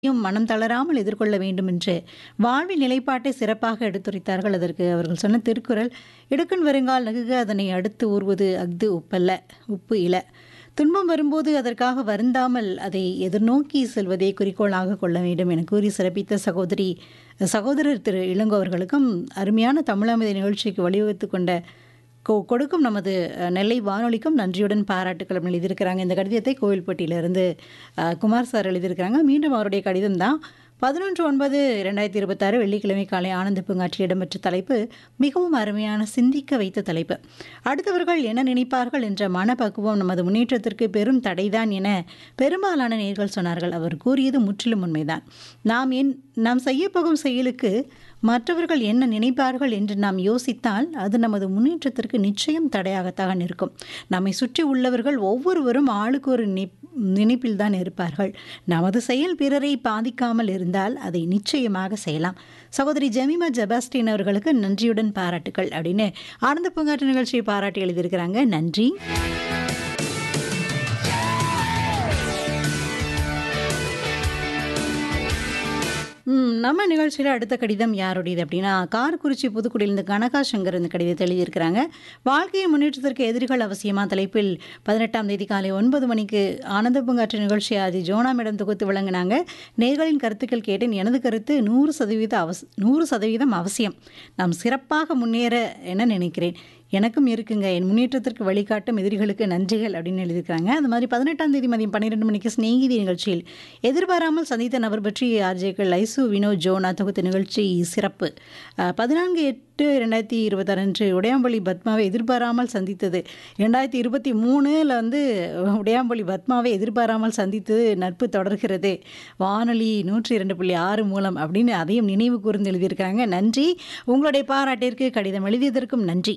யும் மனம் தளராமல் எதிர்கொள்ள வேண்டும் என்று வாழ்வின் நிலைப்பாட்டை சிறப்பாக எடுத்துரைத்தார்கள் அதற்கு அவர்கள் சொன்ன திருக்குறள் இடுக்கண் வருங்கால் நகுக அதனை அடுத்து ஊறுவது அஃது உப்பல்ல உப்பு இல துன்பம் வரும்போது அதற்காக வருந்தாமல் அதை எதிர்நோக்கி செல்வதை குறிக்கோளாக கொள்ள வேண்டும் என கூறி சிறப்பித்த சகோதரி சகோதரர் திரு இளங்கோ அவர்களுக்கும் அருமையான தமிழாமதி நிகழ்ச்சிக்கு வழிவகுத்து கொண்ட கொ- கொடுக்கும் நமது அஹ், நெல்லை வானொலிக்கும் நன்றியுடன் பாராட்டுக்களும் எழுதியிருக்கிறாங்க இந்த கடிதத்தை கோவில்பட்டியிலிருந்து அஹ், குமார் சார் எழுதியிருக்கிறாங்க மீண்டும் அவருடைய கடிதம் தான் பதினொன்று ஒன்பது ரெண்டாயிரத்தி இருபத்தாறு வெள்ளிக்கிழமை காலை ஆனந்த பூங்காற்றில் இடம்பெற்ற தலைப்பு மிகவும் அருமையான சிந்திக்க வைத்த தலைப்பு அடுத்தவர்கள் என்ன நினைப்பார்கள் என்ற மனப்பக்குவம் நமது முன்னேற்றத்திற்கு பெரும் தடைதான் என பெரும்பாலான நேர்கள் சொன்னார்கள் அவர் கூறியது முற்றிலும் உண்மைதான் நாம் என் நாம் செய்யப்போகும் செயலுக்கு மற்றவர்கள் என்ன நினைப்பார்கள் என்று நாம் யோசித்தால் அது நமது முன்னேற்றத்திற்கு நிச்சயம் தடையாகத்தான் இருக்கும் நம்மை சுற்றி உள்ளவர்கள் ஒவ்வொருவரும் ஆளுக்கு ஒரு நிப் நினைப்பில் தான் இருப்பார்கள் நமது செயல் பிறரை பாதிக்காமல் இருந்தால் அதை நிச்சயமாக செய்யலாம் சகோதரி ஜெமிமா ஜெபாஸ்டின் அவர்களுக்கு நன்றியுடன் பாராட்டுக்கள் அப்படின்னு ஆனந்த பூங்காற்று நிகழ்ச்சியை பாராட்டி எழுதியிருக்கிறாங்க நன்றி ம், நம்ம நிகழ்ச்சியில் அடுத்த கடிதம் யாருடையது அப்படின்னா காரக்குறிச்சி புதுக்குடியிலிருந்து கனகா சங்கர் இந்த கடிதத்தை எழுதியிருக்கிறாங்க வாழ்க்கையின் முன்னேற்றத்திற்கு எதிரிகள் அவசியமா தலைப்பில் பதினெட்டாம் தேதி காலை ஒன்பது மணிக்கு ஆனந்த பூங்காற்று நிகழ்ச்சி ஆதி ஜோனாமிடம் தொகுத்து வழங்கினாங்க நேர்களின் கருத்துக்கள் கேட்டேன் எனது கருத்து நூறு சதவீத அவஸ் நூறு சதவீதம் அவசியம் நாம் சிறப்பாக முன்னேற என நினைக்கிறேன் எனக்கும் இருக்குங்க என் முன்னேற்றத்திற்கு வழிகாட்டும் எதிரிகளுக்கு நன்றிகள் அப்படின்னு எழுதியிருக்காங்க அது மாதிரி பதினெட்டாம் தேதி மதியம் பன்னிரெண்டு மணிக்கு ஸ்நேகிதி நிகழ்ச்சியில் எதிர்பாராமல் சந்தித்த நபர் பற்றி ஆர்ஜேக்கள் ஐசு வினோத் ஜோனா தொகுத்த நிகழ்ச்சி சிறப்பு அஹ், பதினான்கு எட்டு ரெண்டாயிரத்தி இருபத்தாறு அன்று உடையாம்பள்ளி பத்மாவை எதிர்பாராமல் சந்தித்தது ரெண்டாயிரத்தி இருபத்தி மூணில் வந்து உடையாம்பள்ளி பத்மாவை எதிர்பாராமல் சந்தித்தது நட்பு தொடர்கிறது வானொலி நூற்றி இரண்டு புள்ளி ஆறு மூலம் அப்படின்னு அதையும் நினைவு கூர்ந்து எழுதியிருக்காங்க நன்றி உங்களுடைய பாராட்டிற்கு கடிதம் எழுதியதற்கும் நன்றி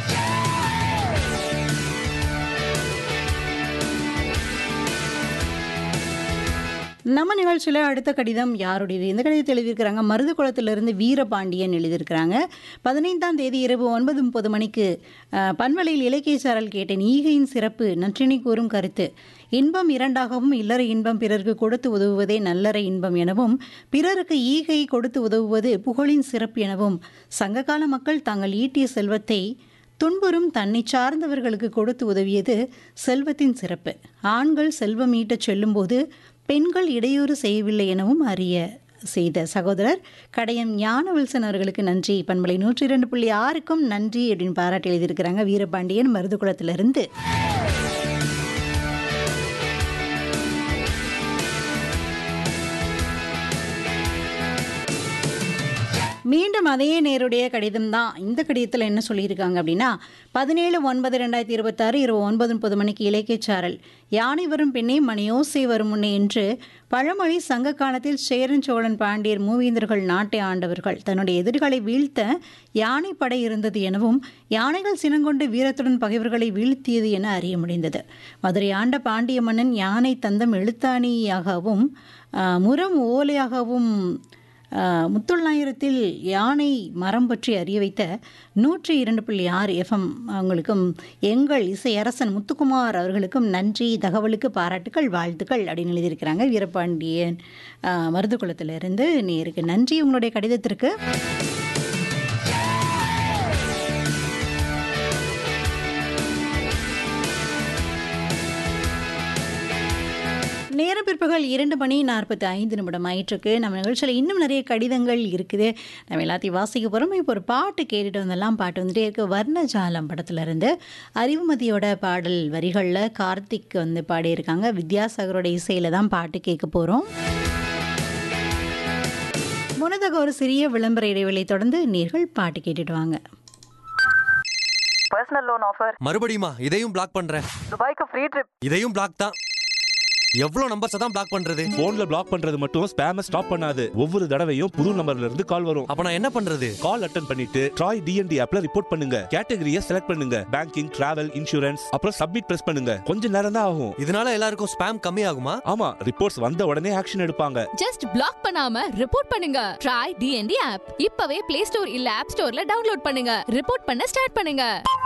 நம்ம நிகழ்ச்சியில் அடுத்த கடிதம் யாருடையது இந்த கடிதத்தை எழுதியிருக்கிறாங்க மருதுகுளத்திலிருந்து வீரபாண்டியன் எழுதியிருக்கிறாங்க பதினைந்தாம் தேதி இரவு ஒன்பது முப்பது மணிக்கு அஹ், பண்பலையில் இலக்கிய சாரல் கேட்டேன் ஈகையின் சிறப்பு நற்றினை கூறும் கருத்து இன்பம் இரண்டாகவும் இல்லற இன்பம் பிறருக்கு கொடுத்து உதவுவதே நல்லற இன்பம் எனவும் பிறருக்கு ஈகை கொடுத்து உதவுவது புகழின் சிறப்பு எனவும் சங்ககால மக்கள் தாங்கள் ஈட்டிய செல்வத்தை துன்புறும் தன்னை சார்ந்தவர்களுக்கு கொடுத்து உதவியது செல்வத்தின் சிறப்பு ஆண்கள் செல்வம் ஈட்டச் செல்லும்போது பெண்கள் இடையூறு செய்யவில்லை எனவும் அறிய செய்த சகோதரர் கடையம் ஞான வில்சன் அவர்களுக்கு நன்றி பண்பலை நூற்றி இரண்டு புள்ளி ஆறுக்கும் நன்றி அப்படின்னு பாராட்டி எழுதியிருக்கிறாங்க வீரபாண்டியன் மருதுகுளத்திலிருந்து மீண்டும் அதே நேருடைய கடிதம் தான் இந்த கடிதத்தில் என்ன சொல்லியிருக்காங்க அப்படின்னா பதினேழு ஒன்பது ரெண்டாயிரத்தி இருபத்தாறு இரவு ஒன்பது முப்பது மணிக்கு இலக்கியச்சாரல் யானை வரும் பெண்ணே மணியோசை வரும் முன்னே என்று பழமொழி சங்க காலத்தில் சேரன் சோழன் பாண்டியர் மூவேந்தர்கள் நாட்டை ஆண்டவர்கள் தன்னுடைய எதிரிகளை வீழ்த்த யானை படை இருந்தது எனவும் யானைகள் சினங்கொண்டு வீரத்துடன் பகைவர்களை வீழ்த்தியது என அறிய முடிந்தது மதுரை ஆண்ட பாண்டிய மன்னன் யானை தந்தம் எழுத்தாணியாகவும் ஆஹ், முரம் ஓலையாகவும் ஆஹ், முத்தொள்ளாயிரத்தில் யானை மரம் பற்றி அறிய வைத்த நூற்றி இரண்டு புள்ளி ஆறு எஃப்எம் அவங்களுக்கும் எங்கள் இசையரசன் முத்துக்குமார் அவர்களுக்கும் நன்றி தகவலுக்கு பாராட்டுக்கள் வாழ்த்துக்கள் அப்படின்னு எழுதியிருக்கிறாங்க வீரபாண்டியன் ஆஹ், மருதுகுளத்திலிருந்து நேருக்கு நன்றி உங்களுடைய கடிதத்திற்கு நேரம் பிற்பகல் இரண்டு மணி நாற்பத்தி ஐந்து நிமிடம் ஆயிட்டிருக்கு நம்ம நிகழ்ச்சியில் இன்னும் நிறைய கடிதங்கள் இருக்குது நம்ம எல்லாத்தையும் வாசிக்க போகிறோம் இப்போ ஒரு பாட்டு கேட்டுட்டு வந்தெல்லாம் பாட்டு வந்துட்டே இருக்கு வர்ணஜாலம் படத்துல இருந்து அறிவுமதியோட பாடல் வரிகளில் கார்த்திக் வந்து பாடியிருக்காங்க வித்யாசாகரோட இசையில தான் பாட்டு கேட்க போகிறோம் முன்னதாக ஒரு சிறிய விளம்பர இடைவெளி தொடர்ந்து நீர்கள் பாட்டு கேட்டுட்டு வாங்க பர்சனல் லோன் ஆஃபர் மறுபடியுமா இதையும் பிளாக் பண்றேன் துபாய்க்கு ஃப்ரீ ட்ரிப் இதையும் பிளாக் தான் எவ்வளவு நம்பர்ஸ் தான் பிளாக் பண்றது போன்ல பிளாக் பண்றது மட்டும் ஸ்பேம ஸ்டாப் பண்ணாது ஒவ்வொரு தடவையும் புது நம்பர்ல இருந்து கால் வரும் அப்ப நான் என்ன பண்றது கால் அட்டன் பண்ணிட்டு ட்ராய் டிஎன்டி ஆப்ல ரிப்போர்ட் பண்ணுங்க கேட்டகரியை செலக்ட் பண்ணுங்க பேங்கிங் டிராவல் இன்சூரன்ஸ் அப்புறம் சப்மிட் பிரஸ் பண்ணுங்க கொஞ்ச நேரம் தான் ஆகும் இதனால எல்லாருக்கும் ஸ்பேம் கம்மி ஆகுமா ஆமா ரிப்போர்ட்ஸ் வந்த உடனே ஆக்ஷன் எடுப்பாங்க ஜஸ்ட் பிளாக் பண்ணாம ரிப்போர்ட் பண்ணுங்க ட்ரை டிஎன்டி ஆப் இப்பவே பிளே ஸ்டோர் இல்ல ஆப் ஸ்டோர்ல டவுன்லோட் பண்ணுங்க ரிப்போர்ட் பண்ண ஸ்டார்ட் பண்ணுங்க